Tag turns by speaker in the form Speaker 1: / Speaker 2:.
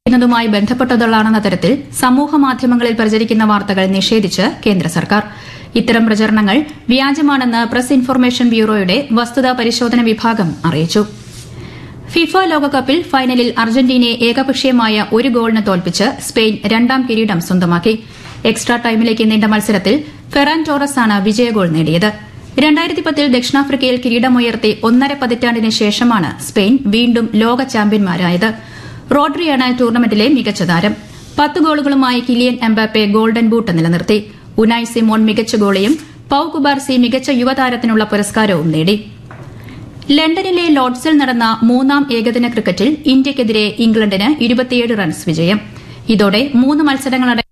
Speaker 1: ുന്നതുമായി ബന്ധപ്പെട്ടതുള്ളാണെന്ന തരത്തിൽ സമൂഹ മാധ്യമങ്ങളിൽ പ്രചരിക്കുന്ന വാർത്തകൾ നിഷേധിച്ച് കേന്ദ്ര സർക്കാർ ഇത്തരം പ്രചരണങ്ങൾ വ്യാജമാണെന്ന് പ്രസ് ഇൻഫർമേഷൻ ബ്യൂറോയുടെ വസ്തുതാ പരിശോധന വിഭാഗം അറിയിച്ചു ഫിഫ ലോകകപ്പിൽ ഫൈനലിൽ അർജന്റീനയെ ഏകപക്ഷീയമായ ഒരു ഗോളിന് തോൽപ്പിച്ച് സ്പെയിൻ രണ്ടാം കിരീടം സ്വന്തമാക്കി എക്സ്ട്രാ ടൈമിലേക്ക് നീണ്ട മത്സരത്തിൽ ഫെറാൻ ടോറസാണ് വിജയഗോൾ നേടിയത് രണ്ടായിരത്തി പത്തിൽ ദക്ഷിണാഫ്രിക്കയിൽ കിരീടമുയർത്തി ഒന്നര പതിറ്റാണ്ടിന് ശേഷമാണ് സ്പെയിൻ വീണ്ടും ലോക ചാമ്പ്യന്മാരായത് റോഡ്രിയാണ് ടൂർണമെന്റിലെ മികച്ച താരം പത്ത് ഗോളുകളുമായി കിലിയൻ എംബാപ്പെ ഗോൾഡൻ ബൂട്ട് നിലനിർത്തി ഉനായ് സിമോൺ മികച്ച ഗോളിയും പൌ കുബാർസി മികച്ച യുവതാരത്തിനുള്ള പുരസ്കാരവും നേടി ലണ്ടനിലെ ലോർഡ്സിൽ നടന്ന മൂന്നാം ഏകദിന ക്രിക്കറ്റിൽ ഇന്ത്യയ്ക്കെതിരെ ഇംഗ്ലണ്ടിന് ഇരുപത്തിയേഴ് റൺസ് വിജയം ഇതോടെ മൂന്ന് മത്സരങ്ങളടങ്ങിയ